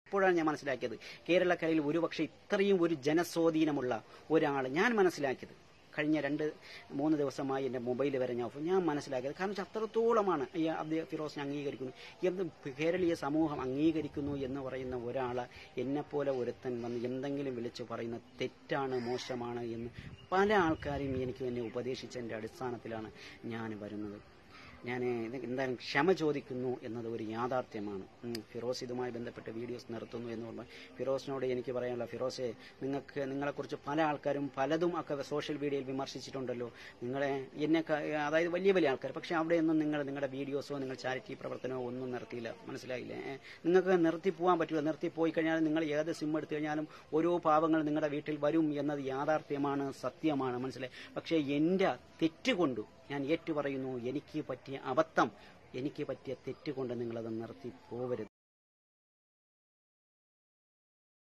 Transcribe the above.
ഇപ്പോഴാണ് ഞാൻ മനസ്സിലാക്കിയത് കേരളക്കരയിൽ ഒരുപക്ഷെ ഇത്രയും ഒരു ജനസ്വാധീനമുള്ള ഒരാൾ ഞാൻ മനസ്സിലാക്കിയത് കഴിഞ്ഞ രണ്ട് മൂന്ന് ദിവസമായി എൻ്റെ മൊബൈൽ വരെ ഞാൻ ഓഫ്- ഞാൻ മനസ്സിലാക്കിയത് കാരണം വെച്ചാൽ അത്രത്തോളമാണ് ഈ അദ്ദേഹം ഫിറോസിനെ അംഗീകരിക്കുന്നു എന്ത് കേരളീയ സമൂഹം അംഗീകരിക്കുന്നു എന്ന് പറയുന്ന ഒരാൾ എന്നെപ്പോലെ ഒരുത്തൻ വന്ന് എന്തെങ്കിലും വിളിച്ച് പറയുന്ന തെറ്റാണ് മോശമാണ് എന്ന് പല ആൾക്കാരും എനിക്ക് എന്നെ ഉപദേശിച്ചതിൻ്റെ അടിസ്ഥാനത്തിലാണ് ഞാൻ വരുന്നത് ഞാൻ ഇത് എന്തായാലും ക്ഷമ ചോദിക്കുന്നു എന്നത് ഒരു യാഥാർത്ഥ്യമാണ് ഉം, ഫിറോസ് ഇതുമായി ബന്ധപ്പെട്ട് വീഡിയോസ് നിർത്തുന്നു എന്ന് പറഞ്ഞാൽ ഫിറോസിനോട് എനിക്ക് പറയാനുള്ള ഫിറോസെ നിങ്ങൾക്ക് നിങ്ങളെക്കുറിച്ച് പല ആൾക്കാരും പലതും ഒക്കെ സോഷ്യൽ മീഡിയയിൽ വിമർശിച്ചിട്ടുണ്ടല്ലോ നിങ്ങളെ എന്നെ ക- അതായത് വലിയ വലിയ ആൾക്കാർ പക്ഷെ അവിടെയൊന്നും നിങ്ങൾ നിങ്ങളുടെ വീഡിയോസോ നിങ്ങൾ ചാരിറ്റി പ്രവർത്തനമോ ഒന്നും നിർത്തിയില്ല മനസ്സിലായില്ലേ ഏ, നിങ്ങൾക്ക് നിർത്തി പോകാൻ പറ്റില്ല നിർത്തി പോയി കഴിഞ്ഞാൽ നിങ്ങൾ ഏത് സിം എടുത്തു കഴിഞ്ഞാലും ഓരോ പാവങ്ങൾ നിങ്ങളുടെ വീട്ടിൽ വരും എന്നത് യാഥാർത്ഥ്യമാണ് സത്യമാണ് മനസ്സിലായി പക്ഷേ എന്റെ തെറ്റ് കൊണ്ടു ഞാൻ ഏറ്റു പറയുന്നു എനിക്ക് പറ്റിയ അബദ്ധം എനിക്ക് പറ്റിയ തെറ്റ് കൊണ്ട് നിങ്ങളത് നിർത്തി പോവരുത്